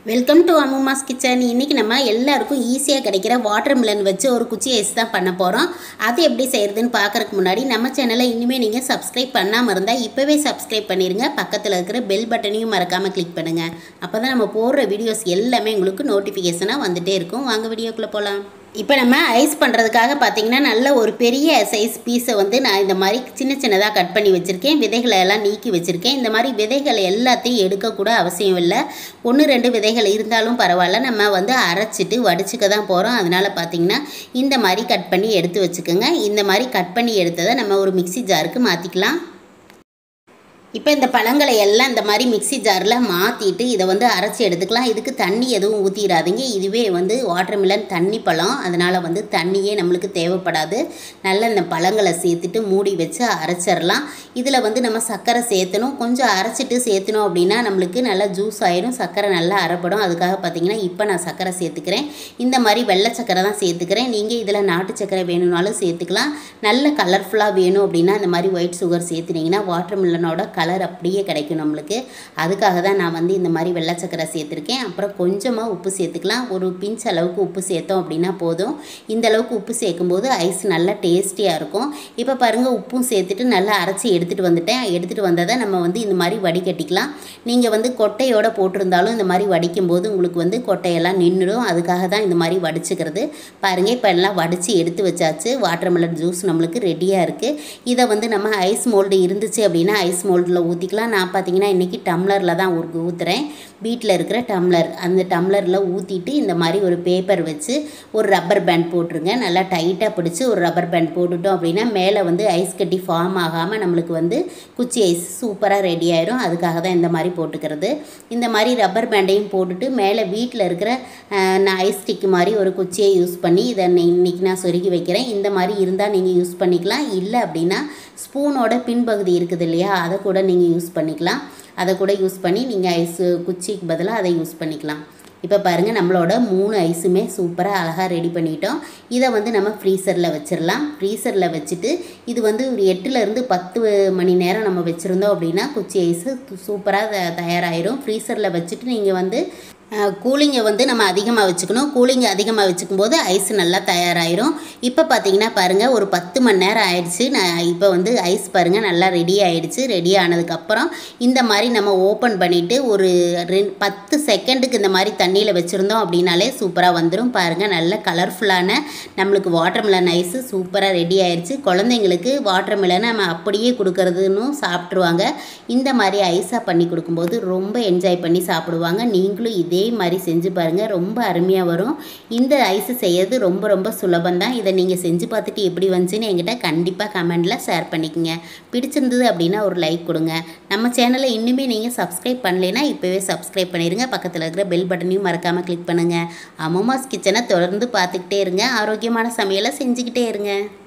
welcome to அம்மாஸ் kitchen இன்றைக்கி நம்ம எல்லாருக்கும் ஈஸியாக கிடைக்கிற வாட்டர் மிலன் வச்சு ஒரு குச்சி ஐஸ் தான் பண்ண போகிறோம் அது எப்படி செய்கிறதுன்னு பார்க்குறதுக்கு முன்னாடி நம்ம சேனலை இனிமேல் நீங்கள் சப்ஸ்கிரைப் பண்ணாமல் இருந்தால் இப்போவே சப்ஸ்கிரைப் பண்ணிடுங்க பக்கத்தில் இருக்கிற பெல் பட்டனையும் மறக்காமல் கிளிக் பண்ணுங்கள் அப்போ தான் நம்ம போடுற வீடியோஸ் எல்லாமே உங்களுக்கு நோட்டிஃபிகேஷனாக வந்துகிட்டே இருக்கும் வாங்க வீடியோக்குள்ளே போகலாம் இப்போ நம்ம ஐஸ் பண்ணுறதுக்காக பார்த்தீங்கன்னா நல்ல ஒரு பெரிய சைஸ் பீஸை வந்து நான் இந்த மாதிரி சின்ன சின்னதாக கட் பண்ணி வச்சுருக்கேன் விதைகளை எல்லாம் நீக்கி வச்சுருக்கேன் இந்த மாதிரி விதைகள் எல்லாத்தையும் எடுக்கக்கூட அவசியம் இல்லை ஒன்று ரெண்டு விதைகள் இருந்தாலும் பரவாயில்ல நம்ம வந்து அரைச்சிட்டு வடிச்சுக்க தான் போகிறோம் அதனால் பார்த்தீங்கன்னா இந்த மாதிரி கட் பண்ணி எடுத்து வச்சுக்கோங்க இந்த மாதிரி கட் பண்ணி எடுத்ததை நம்ம ஒரு மிக்ஸி ஜாருக்கு மாற்றிக்கலாம் இப்போ இந்த பழங்களை எல்லாம் இந்த மாதிரி மிக்ஸி ஜாரில் மாற்றிட்டு இதை வந்து அரைச்சி எடுத்துக்கலாம் இதுக்கு தண்ணி எதுவும் ஊற்றிடாதீங்க இதுவே வந்து வாட்டர்மிலன் தண்ணி பழம் அதனால் வந்து தண்ணியே நம்மளுக்கு தேவைப்படாது நல்ல இந்த பழங்களை சேர்த்துட்டு மூடி வச்சு அரைச்சிடலாம் இதில் வந்து நம்ம சர்க்கரை சேர்த்தணும் கொஞ்சம் அரைச்சிட்டு சேர்த்தணும் அப்படின்னா நம்மளுக்கு நல்லா ஜூஸ் ஆயிரும் சர்க்கரை நல்லா அரைப்படும் அதுக்காக பார்த்தீங்கன்னா இப்போ நான் சர்க்கரை சேர்த்துக்கிறேன் இந்த மாதிரி வெள்ளை சர்க்கரை தான் சேர்த்துக்கிறேன் நீங்கள் இதில் நாட்டு சர்க்கரை வேணும்னாலும் சேர்த்துக்கலாம் நல்ல கலர்ஃபுல்லாக வேணும் அப்படின்னா இந்த மாதிரி ஒயிட் சுகர் சேர்த்துனீங்கன்னா வாட்டர்மிலனோட கலர் அப்படியே கிடைக்கும் நம்மளுக்கு அதுக்காக தான் நான் வந்து இந்த மாதிரி வெள்ளை சக்கரை சேர்த்துருக்கேன் அப்புறம் கொஞ்சமாக உப்பு சேர்த்துக்கலாம் ஒரு பிஞ்ச் அளவுக்கு உப்பு சேர்த்தோம் அப்படின்னா போதும் இந்த அளவுக்கு உப்பு சேர்க்கும்போது ஐஸ் நல்லா டேஸ்டியாக இருக்கும் இப்போ பாருங்கள் உப்பும் சேர்த்துட்டு நல்லா அரைச்சி எடுத்துகிட்டு வந்துட்டேன் எடுத்துகிட்டு வந்ததை நம்ம வந்து இந்த மாதிரி வடிகட்டிக்கலாம் நீங்கள் வந்து கொட்டையோடு போட்டிருந்தாலும் இந்த மாதிரி வடிக்கும் போது உங்களுக்கு வந்து கொட்டையெல்லாம் நின்றுடும் அதுக்காக தான் இந்த மாதிரி வடிச்சுக்கிறது பாருங்கள் இப்போ எல்லாம் வடித்து எடுத்து வச்சாச்சு வாட்டர்மெலன் ஜூஸ் நம்மளுக்கு ரெடியாக இருக்குது இதை வந்து நம்ம ஐஸ் மோல்டு இருந்துச்சு அப்படின்னா ஐஸ் மோல்டில் ஊற்றிக்கலாம் நான் பார்த்தீங்கன்னா இன்றைக்கி டம்ளரில் தான் ஊருக்கு ஊற்றுறேன் வீட்டில் இருக்கிற டம்ளர் அந்த டம்ளரில் ஊற்றிட்டு இந்த மாதிரி ஒரு பேப்பர் வச்சு ஒரு ரப்பர் பேண்ட் போட்டுருங்க நல்லா டைட்டாக பிடிச்சி ஒரு ரப்பர் பேண்ட் போட்டுட்டோம் அப்படின்னா மேலே வந்து ஐஸ் கட்டி ஃபார்ம் ஆகாமல் நம்மளுக்கு வந்து குச்சி ஐஸ் சூப்பராக ரெடி ஆயிரும் அதுக்காக தான் இந்த மாதிரி போட்டுக்கிறது இந்த மாதிரி ரப்பர் பேண்டையும் போட்டுட்டு மேலே வீட்டில் இருக்கிற நான் ஐஸ் ஸ்டிக் மாதிரி ஒரு குச்சியை யூஸ் பண்ணி இதை இன்றைக்கி நான் சொருகி வைக்கிறேன் இந்த மாதிரி இருந்தால் நீங்கள் யூஸ் பண்ணிக்கலாம் இல்லை அப்படின்னா ஸ்பூனோட பின்பகுதி இருக்குது இல்லையா அதை கூட நீங்கள் யூஸ் பண்ணிக்கலாம் அதை கூட யூஸ் பண்ணி நீங்கள் ஐஸு குச்சிக்கு பதிலாக அதை யூஸ் பண்ணிக்கலாம் இப்போ பாருங்கள் நம்மளோட மூணு ஐஸுமே சூப்பராக அழகாக ரெடி பண்ணிட்டோம் இதை வந்து நம்ம ஃப்ரீசரில் வச்சிடலாம் ஃப்ரீசரில் வச்சுட்டு இது வந்து ஒரு எட்டுலேருந்து பத்து மணி நேரம் நம்ம வச்சுருந்தோம் அப்படின்னா குச்சி ஐஸு சூப்பராக தயாராகிடும் ஃப்ரீசரில் வச்சுட்டு நீங்கள் வந்து கூலிங்கை வந்து நம்ம அதிகமாக வச்சுக்கணும் கூலிங் அதிகமாக வச்சுக்கும் போது ஐஸ் நல்லா தயாராகிரும் இப்போ பார்த்தீங்கன்னா பாருங்கள் ஒரு பத்து மணி நேரம் ஆயிடுச்சு நான் இப்போ வந்து ஐஸ் பாருங்கள் நல்லா ரெடி ஆயிடுச்சு ரெடி ஆனதுக்கப்புறம் இந்த மாதிரி நம்ம ஓப்பன் பண்ணிவிட்டு ஒரு ரெண்டு பத்து செகண்டுக்கு இந்த மாதிரி தண்ணியில் வச்சுருந்தோம் அப்படின்னாலே சூப்பராக வந்துடும் பாருங்கள் நல்ல கலர்ஃபுல்லான நம்மளுக்கு வாட்டர் மிலன் ஐஸு சூப்பராக ரெடி ஆயிடுச்சு குழந்தைங்களுக்கு வாட்டர் மிலனை நம்ம அப்படியே கொடுக்கறதுன்னு சாப்பிட்ருவாங்க இந்த மாதிரி ஐஸாக பண்ணி கொடுக்கும்போது ரொம்ப என்ஜாய் பண்ணி சாப்பிடுவாங்க நீங்களும் இதே இதே மாதிரி செஞ்சு பாருங்கள் ரொம்ப அருமையாக வரும் இந்த ஐஸு செய்யறது ரொம்ப ரொம்ப சுலபம் தான் இதை நீங்கள் செஞ்சு பார்த்துட்டு எப்படி வந்துச்சுன்னு என்கிட்ட கண்டிப்பாக கமெண்டில் ஷேர் பண்ணிக்கோங்க பிடிச்சிருந்தது அப்படின்னா ஒரு லைக் கொடுங்க நம்ம சேனலை இன்னுமே நீங்கள் சப்ஸ்கிரைப் பண்ணலைன்னா இப்போவே சப்ஸ்கிரைப் பண்ணிடுங்க பக்கத்தில் இருக்கிற பெல் பட்டனையும் மறக்காமல் கிளிக் பண்ணுங்கள் அம்மம்மாஸ் கிச்சனை தொடர்ந்து பார்த்துக்கிட்டே இருங்க ஆரோக்கியமான சமையலை செஞ்சுக்கிட்டே இருங்க